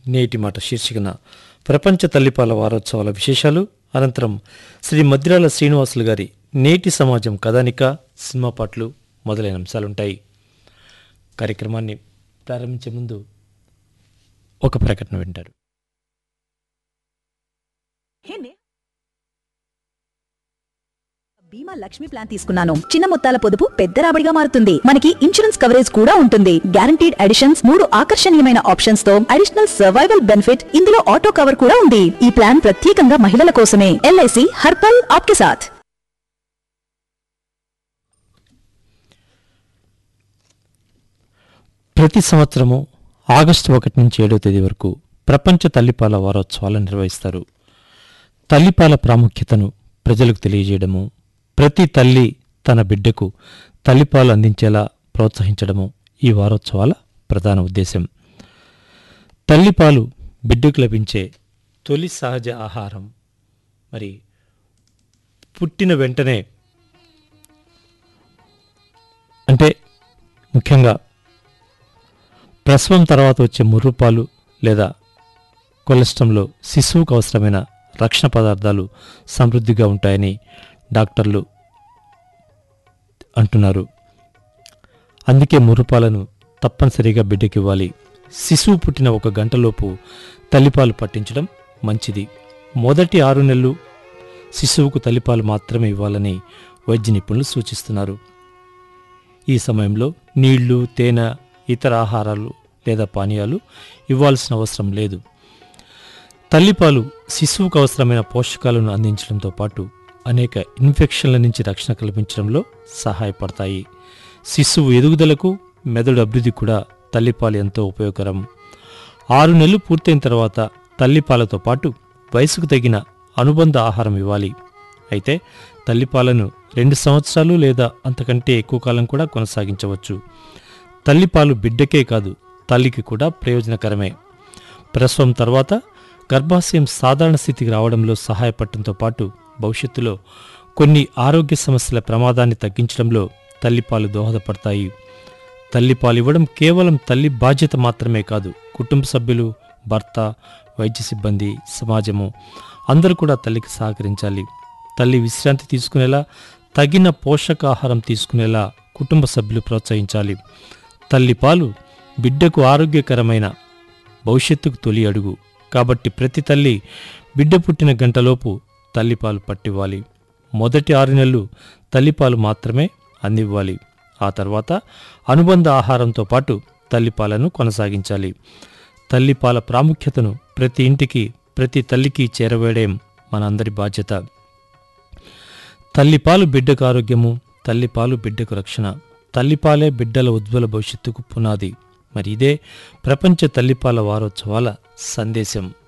నేటి మాట శీర్షికన ప్రపంచ తల్లిపాల వారోత్సవాల విశేషాలు అనంతరం శ్రీ మద్రాల శ్రీనివాసులు గారి నేటి సమాజం కథానిక సినిమా పాటలు మొదలైన అంశాలుంటాయి కార్యక్రమాన్ని ప్రారంభించే ముందు ఒక ప్రకటన వింటారు బీమా లక్ష్మి ప్లాన్ తీసుకున్నాను చిన్న మొత్తాల పొదుపు పెద్ద రాబడిగా మారుతుంది మనకి ఇన్సూరెన్స్ కవరేజ్ కూడా ఉంటుంది గ్యారంటీడ్ అడిషన్స్ మూడు ఆకర్షణీయమైన ఆప్షన్స్ తో అడిషనల్ సర్వైవల్ బెనిఫిట్ ఇందులో ఆటో కవర్ కూడా ఉంది ఈ ప్లాన్ ప్రత్యేకంగా మహిళల కోసమే ఎల్ఐసి హర్పల్ ఆప్కే సాథ్ ప్రతి సంవత్సరము ఆగస్టు ఒకటి నుంచి ఏడవ తేదీ వరకు ప్రపంచ తల్లిపాల వారోత్సవాలను నిర్వహిస్తారు తల్లిపాల ప్రాముఖ్యతను ప్రజలకు తెలియజేయడము ప్రతి తల్లి తన బిడ్డకు తల్లిపాలు అందించేలా ప్రోత్సహించడము ఈ వారోత్సవాల ప్రధాన ఉద్దేశం తల్లిపాలు బిడ్డకు లభించే తొలి సహజ ఆహారం మరి పుట్టిన వెంటనే అంటే ముఖ్యంగా ప్రసవం తర్వాత వచ్చే ముర్రుపాలు లేదా కొలెస్ట్రంలో శిశువుకు అవసరమైన రక్షణ పదార్థాలు సమృద్ధిగా ఉంటాయని డాక్టర్లు అంటున్నారు అందుకే ముర్రుపాలను తప్పనిసరిగా బిడ్డకివ్వాలి శిశువు పుట్టిన ఒక గంటలోపు తల్లిపాలు పట్టించడం మంచిది మొదటి ఆరు నెలలు శిశువుకు తల్లిపాలు మాత్రమే ఇవ్వాలని వైద్య నిపుణులు సూచిస్తున్నారు ఈ సమయంలో నీళ్లు తేనె ఇతర ఆహారాలు లేదా పానీయాలు ఇవ్వాల్సిన అవసరం లేదు తల్లిపాలు శిశువుకు అవసరమైన పోషకాలను అందించడంతో పాటు అనేక ఇన్ఫెక్షన్ల నుంచి రక్షణ కల్పించడంలో సహాయపడతాయి శిశువు ఎదుగుదలకు మెదడు అభివృద్ధి కూడా తల్లిపాలు ఎంతో ఉపయోగకరం ఆరు నెలలు పూర్తయిన తర్వాత తల్లిపాలతో పాటు వయసుకు తగిన అనుబంధ ఆహారం ఇవ్వాలి అయితే తల్లిపాలను రెండు సంవత్సరాలు లేదా అంతకంటే ఎక్కువ కాలం కూడా కొనసాగించవచ్చు తల్లిపాలు బిడ్డకే కాదు తల్లికి కూడా ప్రయోజనకరమే ప్రసవం తర్వాత గర్భాశయం సాధారణ స్థితికి రావడంలో సహాయపడటంతో పాటు భవిష్యత్తులో కొన్ని ఆరోగ్య సమస్యల ప్రమాదాన్ని తగ్గించడంలో తల్లిపాలు దోహదపడతాయి తల్లిపాలు ఇవ్వడం కేవలం తల్లి బాధ్యత మాత్రమే కాదు కుటుంబ సభ్యులు భర్త వైద్య సిబ్బంది సమాజము అందరూ కూడా తల్లికి సహకరించాలి తల్లి విశ్రాంతి తీసుకునేలా తగిన పోషకాహారం తీసుకునేలా కుటుంబ సభ్యులు ప్రోత్సహించాలి తల్లిపాలు బిడ్డకు ఆరోగ్యకరమైన భవిష్యత్తుకు తొలి అడుగు కాబట్టి ప్రతి తల్లి బిడ్డ పుట్టిన గంటలోపు తల్లిపాలు పట్టివ్వాలి మొదటి ఆరు నెలలు తల్లిపాలు మాత్రమే అందివ్వాలి ఆ తర్వాత అనుబంధ ఆహారంతో పాటు తల్లిపాలను కొనసాగించాలి తల్లిపాల ప్రాముఖ్యతను ప్రతి ఇంటికి ప్రతి తల్లికి చేరవేయడం మనందరి బాధ్యత తల్లిపాలు బిడ్డకు ఆరోగ్యము తల్లిపాలు బిడ్డకు రక్షణ తల్లిపాలే బిడ్డల ఉజ్వల భవిష్యత్తుకు పునాది మరి ఇదే ప్రపంచ తల్లిపాల వారోత్సవాల సందేశం